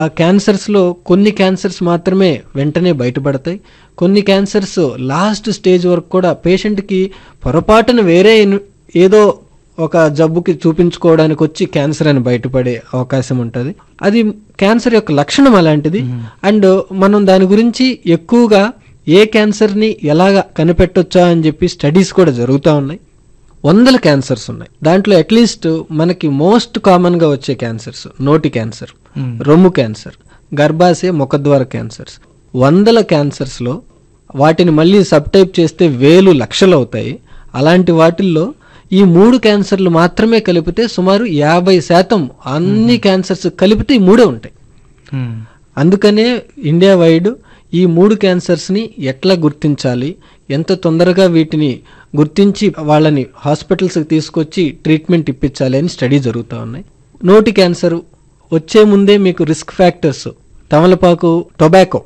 ఆ క్యాన్సర్స్లో కొన్ని క్యాన్సర్స్ మాత్రమే వెంటనే బయటపడతాయి కొన్ని క్యాన్సర్స్ లాస్ట్ స్టేజ్ వరకు కూడా పేషెంట్కి పొరపాటున వేరే ఇన్- ఏదో ఒక జబ్బుకి చూపించుకోవడానికి వచ్చి క్యాన్సర్ అని బయటపడే అవకాశం ఉంటుంది అది క్యాన్సర్ యొక్క లక్షణం అలాంటిది అండ్ మనం దాని గురించి ఎక్కువగా ఏ క్యాన్సర్ని ఎలాగ కనిపెట్టొచ్చా అని చెప్పి స్టడీస్ కూడా జరుగుతూ ఉన్నాయి వందల క్యాన్సర్స్ ఉన్నాయి దాంట్లో అట్లీస్ట్ మనకి మోస్ట్ కామన్గా వచ్చే క్యాన్సర్స్ నోటి క్యాన్సర్ రొమ్ము క్యాన్సర్ గర్భాశయ ముఖద్వార క్యాన్సర్స్ వందల క్యాన్సర్స్లో వాటిని మళ్ళీ సబ్ టైప్ చేస్తే వేలు లక్షలు అవుతాయి అలాంటి వాటిల్లో ఈ మూడు క్యాన్సర్లు మాత్రమే కలిపితే సుమారు యాభై శాతం అన్ని క్యాన్సర్స్ కలిపితే ఈ మూడే ఉంటాయి అందుకనే ఇండియా వైడ్ ఈ మూడు క్యాన్సర్స్ని ఎట్లా గుర్తించాలి ఎంత తొందరగా వీటిని గుర్తించి వాళ్ళని హాస్పిటల్స్కి తీసుకొచ్చి ట్రీట్మెంట్ ఇప్పించాలి అని స్టడీ జరుగుతూ ఉన్నాయి నోటి క్యాన్సర్ వచ్చే ముందే మీకు రిస్క్ ఫ్యాక్టర్స్ తమలపాకు టొబాకో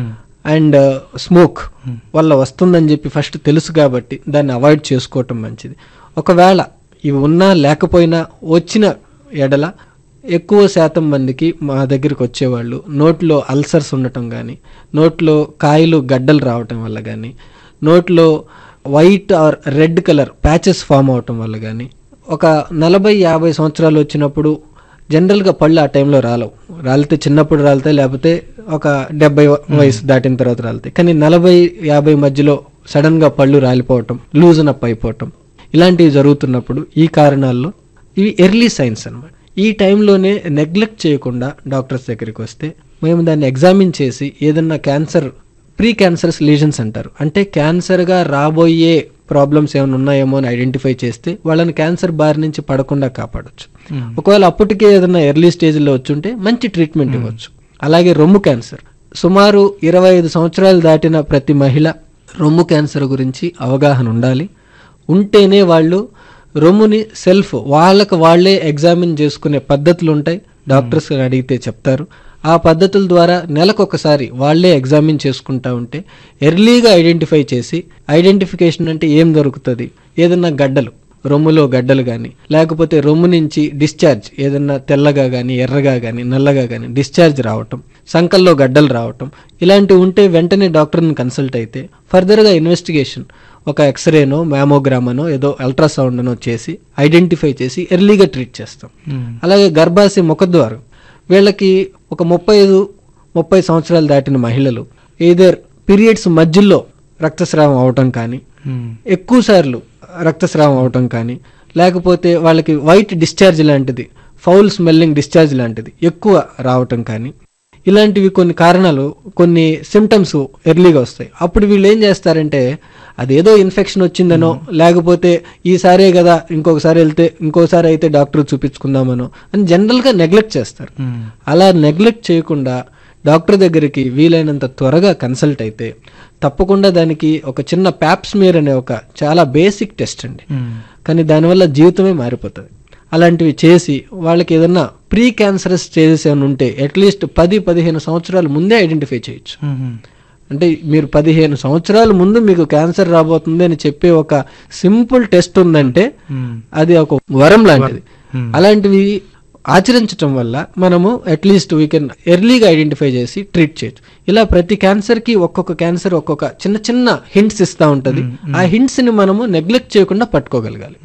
అండ్ స్మోక్ వల్ల వస్తుందని చెప్పి ఫస్ట్ తెలుసు కాబట్టి దాన్ని అవాయిడ్ చేసుకోవటం మంచిది ఒకవేళ ఇవి ఉన్నా లేకపోయినా వచ్చిన ఎడల ఎక్కువ శాతం మందికి మా దగ్గరికి వచ్చేవాళ్ళు నోట్లో అల్సర్స్ ఉండటం కానీ నోట్లో కాయలు గడ్డలు రావటం వల్ల కానీ నోట్లో white or red colour patches form అవటం వల్ల కానీ ఒక నలభై యాభై సంవత్సరాలు వచ్చినప్పుడు జనరల్గా పళ్ళు ఆ టైంలో రాలవు రాలితే చిన్నప్పుడు రాలితే లేకపోతే ఒక డెబ్బై వయసు దాటిన తర్వాత రాలితాయి కానీ నలభై యాభై మధ్యలో సడన్గా పళ్ళు రాలిపోవటం లూజన్ అప్ అయిపోవటం ఇలాంటివి జరుగుతున్నప్పుడు ఈ కారణాల్లో ఇవి ఎర్లీ సైన్స్ అన్నమాట ఈ టైంలోనే నెగ్లెక్ట్ చేయకుండా డాక్టర్స్ దగ్గరికి వస్తే మేము దాన్ని ఎగ్జామిన్ చేసి ఏదన్నా క్యాన్సర్ ప్రీ క్యాన్సరస్ లీజన్స్ అంటారు అంటే క్యాన్సర్గా రాబోయే ప్రాబ్లమ్స్ ఏమైనా ఉన్నాయేమో అని ఐడెంటిఫై చేస్తే వాళ్ళని క్యాన్సర్ బారి నుంచి పడకుండా కాపాడొచ్చు ఒకవేళ అప్పటికే ఏదైనా ఎర్లీ స్టేజ్లో వచ్చుంటే మంచి ట్రీట్మెంట్ ఇవ్వచ్చు అలాగే రొమ్ము క్యాన్సర్ సుమారు ఇరవై ఐదు సంవత్సరాలు దాటిన ప్రతి మహిళ రొమ్ము క్యాన్సర్ గురించి అవగాహన ఉండాలి ఉంటేనే వాళ్ళు రొమ్ముని సెల్ఫ్ వాళ్ళకు వాళ్ళే ఎగ్జామిన్ చేసుకునే పద్ధతులు ఉంటాయి డాక్టర్స్ అడిగితే చెప్తారు ఆ పద్ధతుల ద్వారా నెలకొకసారి వాళ్ళే ఎగ్జామిన్ చేసుకుంటా ఉంటే ఎర్లీగా ఐడెంటిఫై చేసి ఐడెంటిఫికేషన్ అంటే ఏం దొరుకుతుంది ఏదన్నా గడ్డలు రొమ్ములో గడ్డలు కానీ లేకపోతే రొమ్ము నుంచి డిశ్చార్జ్ ఏదన్నా తెల్లగా కానీ ఎర్రగా కానీ నల్లగా కానీ డిశ్చార్జ్ రావటం సంకల్లో గడ్డలు రావటం ఇలాంటివి ఉంటే వెంటనే డాక్టర్ని కన్సల్ట్ అయితే ఫర్దర్గా ఇన్వెస్టిగేషన్ ఒక ఎక్స్రేనో మ్యామోగ్రామనో ఏదో అల్ట్రాసౌండ్నో చేసి ఐడెంటిఫై చేసి ఎర్లీగా ట్రీట్ చేస్తాం అలాగే గర్భాశయ ముఖద్వారం వీళ్ళకి ఒక ముప్పై ఐదు ముప్పై సంవత్సరాలు దాటిన మహిళలు ఏదర్ పీరియడ్స్ మధ్యలో రక్తస్రావం అవటం కానీ ఎక్కువ సార్లు రక్తస్రావం అవటం కానీ లేకపోతే వాళ్ళకి వైట్ డిశ్చార్జ్ లాంటిది ఫౌల్ స్మెల్లింగ్ డిశ్చార్జ్ లాంటిది ఎక్కువ రావటం కానీ ఇలాంటివి కొన్ని కారణాలు కొన్ని సిమ్టమ్స్ ఎర్లీగా వస్తాయి అప్పుడు వీళ్ళు ఏం చేస్తారంటే అదేదో ఇన్ఫెక్షన్ వచ్చిందనో లేకపోతే ఈసారే కదా ఇంకొకసారి వెళ్తే ఇంకోసారి అయితే డాక్టర్ చూపించుకుందామనో అని జనరల్గా నెగ్లెక్ట్ చేస్తారు అలా నెగ్లెక్ట్ చేయకుండా డాక్టర్ దగ్గరికి వీలైనంత త్వరగా కన్సల్ట్ అయితే తప్పకుండా దానికి ఒక చిన్న ప్యాప్స్మియర్ అనే ఒక చాలా బేసిక్ టెస్ట్ అండి కానీ దానివల్ల జీవితమే మారిపోతుంది అలాంటివి చేసి వాళ్ళకి ఏదన్నా ప్రీ క్యాన్సరస్ స్టేజెస్ ఏమైనా ఉంటే అట్లీస్ట్ పది పదిహేను సంవత్సరాల ముందే ఐడెంటిఫై చేయొచ్చు అంటే మీరు పదిహేను సంవత్సరాల ముందు మీకు క్యాన్సర్ రాబోతుంది అని చెప్పే ఒక సింపుల్ టెస్ట్ ఉందంటే అది ఒక వరం లాంటిది అలాంటివి ఆచరించటం వల్ల మనము అట్లీస్ట్ వీ కెన్ ఎర్లీగా ఐడెంటిఫై చేసి ట్రీట్ చేయొచ్చు ఇలా ప్రతి క్యాన్సర్కి ఒక్కొక్క క్యాన్సర్ ఒక్కొక్క చిన్న చిన్న హింట్స్ ఇస్తూ ఉంటుంది ఆ హింట్స్ని మనము నెగ్లెక్ట్ చేయకుండా పట్టుకోగలగాలి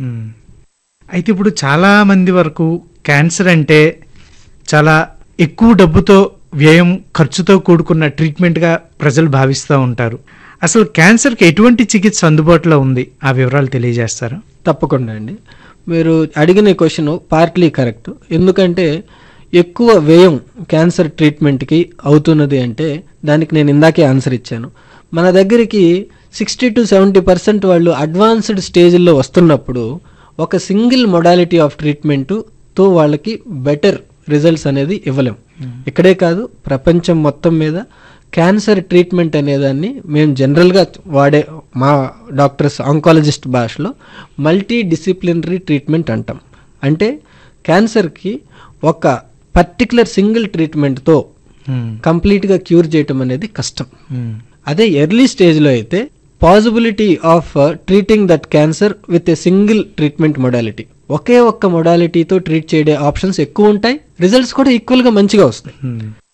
అయితే ఇప్పుడు చాలా మంది వరకు క్యాన్సర్ అంటే చాలా ఎక్కువ డబ్బుతో వ్యయం ఖర్చుతో కూడుకున్న ట్రీట్మెంట్గా ప్రజలు భావిస్తూ ఉంటారు అసలు క్యాన్సర్కి ఎటువంటి చికిత్స అందుబాటులో ఉంది ఆ వివరాలు తెలియజేస్తారా తప్పకుండా అండి మీరు అడిగిన క్వశ్చన్ పార్ట్లీ కరెక్ట్ ఎందుకంటే ఎక్కువ వ్యయం క్యాన్సర్ ట్రీట్మెంట్కి అవుతున్నది అంటే దానికి నేను ఇందాకే ఆన్సర్ ఇచ్చాను మన దగ్గరికి సిక్స్టీ టు సెవెంటీ పర్సెంట్ వాళ్ళు అడ్వాన్స్డ్ స్టేజ్లో వస్తున్నప్పుడు ఒక సింగిల్ మొడాలిటీ ఆఫ్ ట్రీట్మెంట్తో వాళ్ళకి బెటర్ రిజల్ట్స్ అనేది ఇవ్వలేం ఇక్కడే కాదు ప్రపంచం మొత్తం మీద క్యాన్సర్ ట్రీట్మెంట్ అనేదాన్ని మేము జనరల్గా వాడే మా డాక్టర్స్ ఆంకాలజిస్ట్ భాషలో మల్టీ డిసిప్లినరీ ట్రీట్మెంట్ అంటాం అంటే క్యాన్సర్కి ఒక పర్టికులర్ సింగిల్ ట్రీట్మెంట్తో కంప్లీట్గా క్యూర్ చేయటం అనేది కష్టం అదే ఎర్లీ స్టేజ్లో అయితే possibility of treating that cancer with a single treatment modality ఒకే ఒక్క మొడాలిటీతో ట్రీట్ చేయడే ఆప్షన్స్ ఎక్కువ ఉంటాయి రిజల్ట్స్ కూడా ఈక్వల్గా మంచిగా వస్తాయి